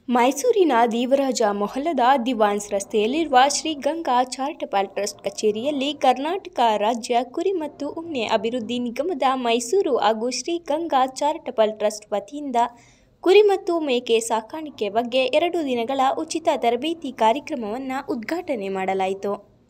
ಮೈಸೂರಿನ ದೇವರಾಜ ಮೊಹಲ್ಲದ ದಿವಾನ್ಸ್ ರಸ್ತೆಯಲ್ಲಿರುವ Shri Ganga charitable trust ಕಚೇರಿಯಲ್ಲಿ ಕರ್ನಾಟಕ ರಾಜ್ಯ ಕುರಿ ಮತ್ತು ಉಣ್ಣೆ ಅಭಿವೃದ್ಧಿ ನಿಗಮದ ಮೈಸೂರು ಹಾಗೂ ಶ್ರೀ ಗಂಗಾ ಚಾರಿಟಬಲ್ ಟ್ರಸ್ಟ್ ವತಿಯಿಂದ ಕುರಿ ಮತ್ತು ಮೇಕೆ ಸಾಕಾಣಿಕೆ ಬಗ್ಗೆ ಎರಡು ದಿನಗಳ ಉಚಿತ ತರಬೇತಿ ಕಾರ್ಯಕ್ರಮವನ್ನು ಉದ್ಘಾಟನೆ ಮಾಡಲಾಯಿತು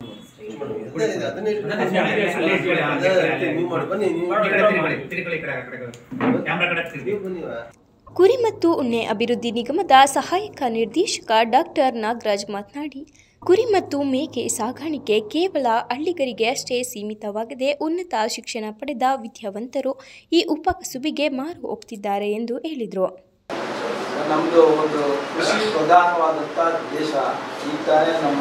ಕುರಿ ಮತ್ತು ಉಣ್ಣೆ ಅಭಿವೃದ್ಧಿ ನಿಗಮದ ಸಹಾಯಕ ನಿರ್ದೇಶಕ ಡಾಕ್ಟರ್ ನಾಗರಾಜ್ ಮಾತನಾಡಿ ಕುರಿ ಮತ್ತು ಮೇಕೆ ಸಾಗಾಣಿಕೆ ಕೇವಲ ಹಳ್ಳಿಗರಿಗೆ ಅಷ್ಟೇ ಸೀಮಿತವಾಗದೆ ಉನ್ನತ ಶಿಕ್ಷಣ ಪಡೆದ ವಿದ್ಯಾವಂತರು ಈ ಉಪಕಸುಬಿಗೆ ಮಾರು ಹೋಗ್ತಿದ್ದಾರೆ ಎಂದು ಹೇಳಿದರು ನಮ್ಮದು ಒಂದು ಕೃಷಿ ಪ್ರಧಾನವಾದಂಥ ದೇಶ ಈ ತಾನೇ ನಮ್ಮ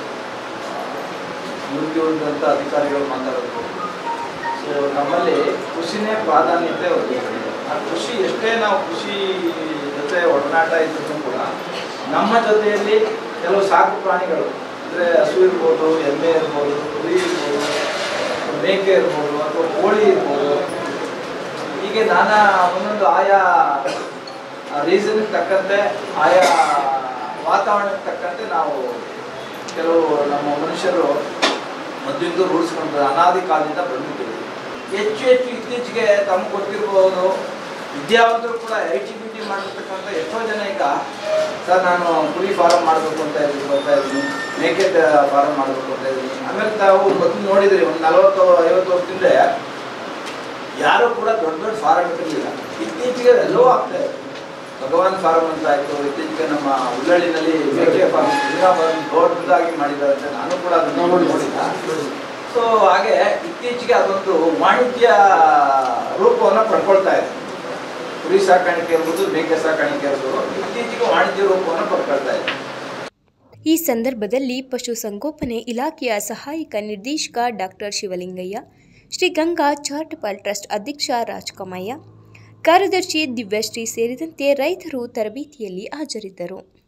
ನುಡಿಯುವಂಥ ಅಧಿಕಾರಿಗಳು ಮಾತಾಡೋದು ಸೊ ನಮ್ಮಲ್ಲಿ ಕೃಷಿನೇ ಪ್ರಾಧಾನ್ಯತೆ ಹೊಂದಿದೆ ಆ ಕೃಷಿ ಎಷ್ಟೇ ನಾವು ಕೃಷಿ ಜೊತೆ ಒಡನಾಟ ಇದ್ರೂ ಕೂಡ ನಮ್ಮ ಜೊತೆಯಲ್ಲಿ ಕೆಲವು ಸಾಕು ಪ್ರಾಣಿಗಳು ಅಂದರೆ ಹಸು ಇರ್ಬೋದು ಎಮ್ಮೆ ಇರ್ಬೋದು ಕುರಿ ಇರ್ಬೋದು ಮೇಕೆ ಇರ್ಬೋದು ಅಥವಾ ಕೋಳಿ ಇರ್ಬೋದು ಹೀಗೆ ನಾನಾ ಒಂದೊಂದು ಆಯಾ ರೀಸನ್ಗೆ ತಕ್ಕಂತೆ ಆಯಾ ವಾತಾವರಣಕ್ಕೆ ತಕ್ಕಂತೆ ನಾವು ಕೆಲವು ನಮ್ಮ ಮನುಷ್ಯರು ಮೊದಲಿಂದ ರೂಢಿಸ್ಕೊಂಡು ಅನಾದಿ ಕಾಲದಿಂದ ಬಂದಿದ್ದೀವಿ ಹೆಚ್ಚು ಹೆಚ್ಚು ಇತ್ತೀಚೆಗೆ ತಮ್ಗೆ ಗೊತ್ತಿರ್ಬೋದು ವಿದ್ಯಾವಂತರು ಕೂಡ ಐ ಟಿ ಬಿ ಟಿ ಮಾಡಿರ್ತಕ್ಕಂಥ ಎಷ್ಟೋ ಜನ ಈಗ ಸರ್ ನಾನು ಕುರಿ ಫಾರಮ್ ಮಾಡಬೇಕು ಅಂತ ಇದ್ದೀನಿ ಬರ್ತಾ ಇದ್ದೀನಿ ಮೇಕೆ ಫಾರಮ್ ಮಾಡಬೇಕು ಅಂತ ಇದ್ದೀನಿ ಆಮೇಲೆ ತಾವು ಮೊದಲು ನೋಡಿದ್ರಿ ಒಂದು ನಲವತ್ತು ಐವತ್ತು ವರ್ಷದಿಂದ ಯಾರು ಕೂಡ ದೊಡ್ಡ ದೊಡ್ಡ ಫಾರಮ್ ಇರಲಿಲ್ಲ ಇತ್ತೀಚೆಗೆ ಎಲ್ಲವೂ ಆಗ್ತಾ ಇದೆ ಭಗವಾನ್ ಫಾರಮ್ ಅಂತ ಆಯಿತು ಇತ್ತೀಚೆಗೆ ನಮ್ಮ ಉಳ್ಳಳ್ಳಿನಲ್ಲಿ ಮೇಕೆ ಫಾರ್ಮ್ ಫಾರ್ಮ್ ದೊಡ್ಡದಾಗಿ ಮಾಡಿದ್ದಾರೆ ಅಂತ ನಾನು ಕೂಡ ಅದನ್ನು ನೋಡಿಲ್ಲ ಸೊ ಹಾಗೆ ಇತ್ತೀಚೆಗೆ ಅದೊಂದು ವಾಣಿಜ್ಯ ರೂಪವನ್ನು ಪಡ್ಕೊಳ್ತಾ ಇದೆ ಕುರಿ ಸಾಕಾಣಿಕೆ ಇರ್ಬೋದು ಮೇಕೆ ಸಾಕಾಣಿಕೆ ಇರ್ಬೋದು ಇತ್ತೀಚೆಗೆ ವಾಣಿಜ್ಯ ರೂಪವನ್ನು ಪಡ್ಕೊಳ್ತಾ ಇದೆ ಈ ಸಂದರ್ಭದಲ್ಲಿ ಪಶುಸಂಗೋಪನೆ ಇಲಾಖೆಯ ಸಹಾಯಕ ನಿರ್ದೇಶಕ doctor Shivalingaiah Shri Ganga charitable trust ಅಧ್ಯಕ್ಷ ರಾಜ್ಕಮಯ್ಯ ಕಾರ್ಯದರ್ಶಿ ದಿವ್ಯಶ್ರೀ ಸೇರಿದಂತೆ ರೈತರು ತರಬೇತಿಯಲ್ಲಿ ಹಾಜರಿದ್ದರು